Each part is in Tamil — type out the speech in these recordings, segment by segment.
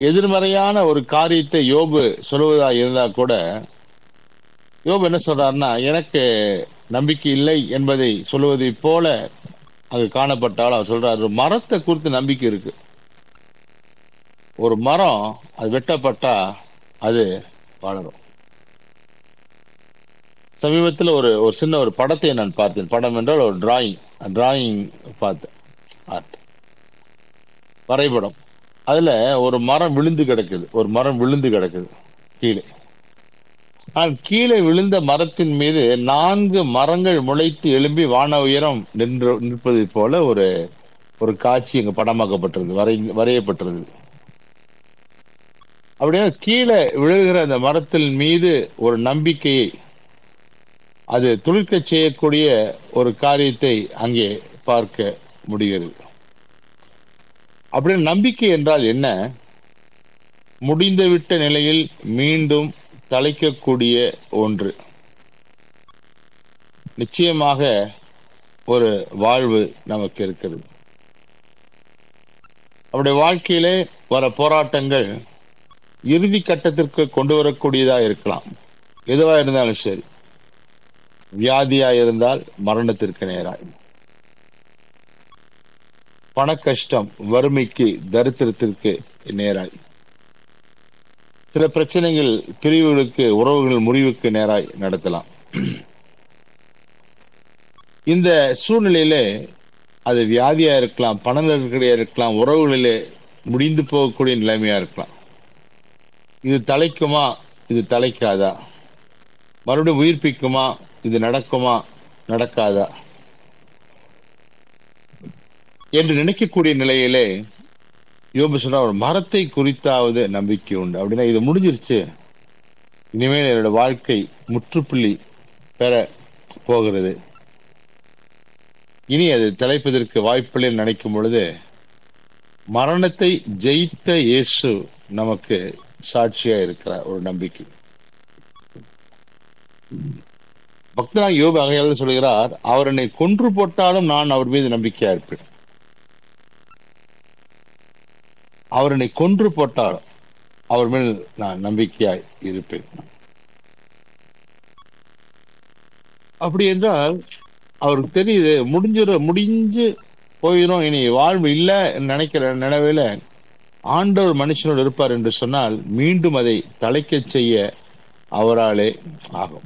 எதிர்மறையான ஒரு காரியத்தை யோபு சொல்வதா இருந்தா கூட யோபு என்ன சொல்றாருன்னா எனக்கு நம்பிக்கை இல்லை என்பதை சொல்லுவதை போல அது காணப்பட்டால் அவர் சொல்றாரு ஒரு மரத்தை குறித்து நம்பிக்கை இருக்கு ஒரு மரம் அது வெட்டப்பட்டா அது வளரும் சமீபத்தில் ஒரு ஒரு சின்ன ஒரு படத்தை நான் பார்த்தேன் படம் என்றால் ஒரு டிராயிங் டிராயிங் பார்த்தேன் ஆர்ட் வரைபடம் அதுல ஒரு மரம் விழுந்து கிடக்குது ஒரு மரம் விழுந்து கிடக்குது கீழே ஆனால் கீழே விழுந்த மரத்தின் மீது நான்கு மரங்கள் முளைத்து எழும்பி வான உயரம் நின்று நிற்பதை போல ஒரு ஒரு காட்சி இங்க படமாக்கப்பட்டிருது வரை வரையப்பட்டிருது அப்படியே கீழே விழுகிற அந்த மரத்தின் மீது ஒரு நம்பிக்கையை அது துளிர்க்க செய்யக்கூடிய ஒரு காரியத்தை அங்கே பார்க்க முடிகிறது அப்படி நம்பிக்கை என்றால் என்ன முடிந்துவிட்ட நிலையில் மீண்டும் தலைக்கக்கூடிய ஒன்று நிச்சயமாக ஒரு வாழ்வு நமக்கு இருக்கிறது அவருடைய வாழ்க்கையிலே வர போராட்டங்கள் இறுதி கட்டத்திற்கு கொண்டு வரக்கூடியதா இருக்கலாம் எதுவா இருந்தாலும் சரி வியாதியா இருந்தால் மரணத்திற்கு நேராய் பண கஷ்டம் வறுமைக்கு தரித்திரத்திற்கு நேராய் சில பிரச்சனைகள் பிரிவுகளுக்கு உறவுகள் முறிவுக்கு நேராய் நடத்தலாம் இந்த சூழ்நிலையிலே அது வியாதியா இருக்கலாம் பண நெருக்கடியா இருக்கலாம் உறவுகளிலே முடிந்து போகக்கூடிய நிலைமையா இருக்கலாம் இது தலைக்குமா இது தலைக்காதா மறுபடியும் உயிர்ப்பிக்குமா இது நடக்குமா நடக்காதா என்று நினைக்கக்கூடிய நிலையிலே யோபு சொன்னா ஒரு மரத்தை குறித்தாவது நம்பிக்கை உண்டு அப்படின்னா இது முடிஞ்சிருச்சு இனிமேல் என்னோட வாழ்க்கை முற்றுப்புள்ளி பெற போகிறது இனி அது தலைப்பதற்கு வாய்ப்பில்லை நினைக்கும் பொழுது மரணத்தை ஜெயித்த இயேசு நமக்கு சாட்சியா இருக்கிற ஒரு நம்பிக்கை பக்தனாக யோபு அகையால் சொல்கிறார் அவர் என்னை கொன்று போட்டாலும் நான் அவர் மீது நம்பிக்கையா இருப்பேன் அவர் என்னை கொன்று போட்டாலும் அவர் மேல் நான் நம்பிக்கையாய் இருப்பேன் அப்படி என்றால் அவருக்கு தெரியுது முடிஞ்சிட முடிஞ்சு போயிடும் இனி வாழ்வு இல்லை நினைக்கிற நினைவில ஆண்டவர் மனுஷனோடு இருப்பார் என்று சொன்னால் மீண்டும் அதை தலைக்க செய்ய அவராலே ஆகும்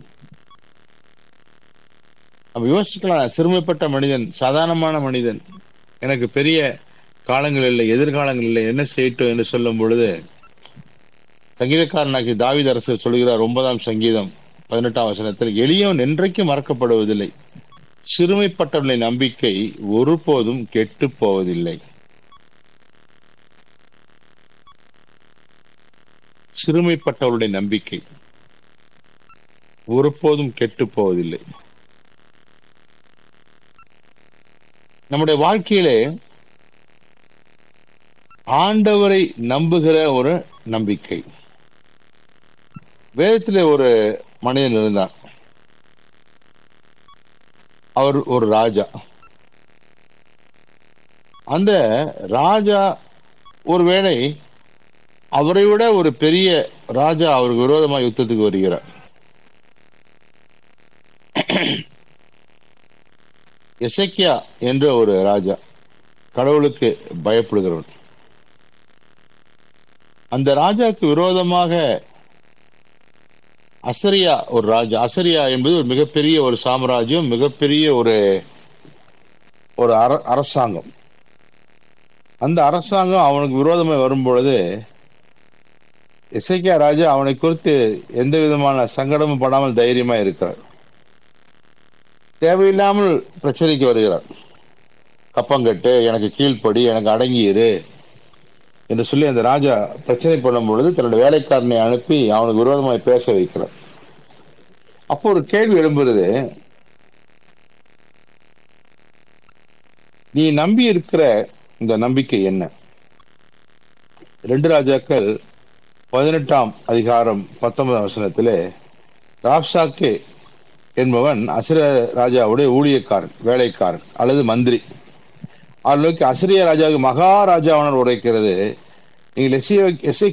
நம்ம யோசிக்கலாம் சிறுமைப்பட்ட மனிதன் சாதாரணமான மனிதன் எனக்கு பெரிய காலங்கள் இல்லை எதிர்காலங்கள் இல்லை என்ன செய்யட்டும் என்று சொல்லும் பொழுது சங்கீதக்காரனாக்கி தாவித அரசர் சொல்கிறார் ஒன்பதாம் சங்கீதம் பதினெட்டாம் வசனத்தில் எளியவன் என்றைக்கும் மறக்கப்படுவதில்லை சிறுமைப்பட்டவர்களின் நம்பிக்கை ஒருபோதும் கெட்டு போவதில்லை சிறுமைப்பட்டவருடைய நம்பிக்கை ஒருபோதும் கெட்டு போவதில்லை நம்முடைய வாழ்க்கையிலே ஆண்டவரை நம்புகிற ஒரு நம்பிக்கை வேதத்திலே ஒரு மனிதன் இருந்தார் அவர் ஒரு ராஜா அந்த ராஜா ஒருவேளை அவரை விட ஒரு பெரிய ராஜா அவருக்கு விரோதமா யுத்தத்துக்கு வருகிறார் எசக்கியா என்ற ஒரு ராஜா கடவுளுக்கு பயப்படுகிறவன் அந்த ராஜாக்கு விரோதமாக அசரியா ஒரு ராஜா அசரியா என்பது ஒரு மிகப்பெரிய ஒரு சாம்ராஜ்யம் மிகப்பெரிய ஒரு ஒரு அரசாங்கம் அந்த அரசாங்கம் அவனுக்கு விரோதமாக வரும் பொழுது இசைக்கியா ராஜா அவனை குறித்து எந்த விதமான சங்கடமும் படாமல் தைரியமா இருக்கிறார் தேவையில்லாமல் பிரச்சனைக்கு வருகிறார் கப்பங்கட்டு எனக்கு கீழ்ப்படி எனக்கு அடங்கியிரு என்று சொல்லி அந்த ராஜா பிரச்சனை பண்ணும் பொழுது தன்னுடைய வேலைக்காரனை அனுப்பி அவனுக்கு விரோதமாய் பேச வைக்கிறார் அப்போ ஒரு கேள்வி எழும்புறது நீ நம்பி இருக்கிற இந்த நம்பிக்கை என்ன ரெண்டு ராஜாக்கள் பதினெட்டாம் அதிகாரம் பத்தொன்பதாம் வசனத்திலே ராப்சாக்கே என்பவன் அசிர ராஜாவுடைய ஊழியக்காரன் வேலைக்காரன் அல்லது மந்திரி அவர்களுக்கு அசிரிய ராஜாவுக்கு மகாராஜாவனர் உரைக்கிறது நீங்கள் எஸ்ஏ எஸ்ஏ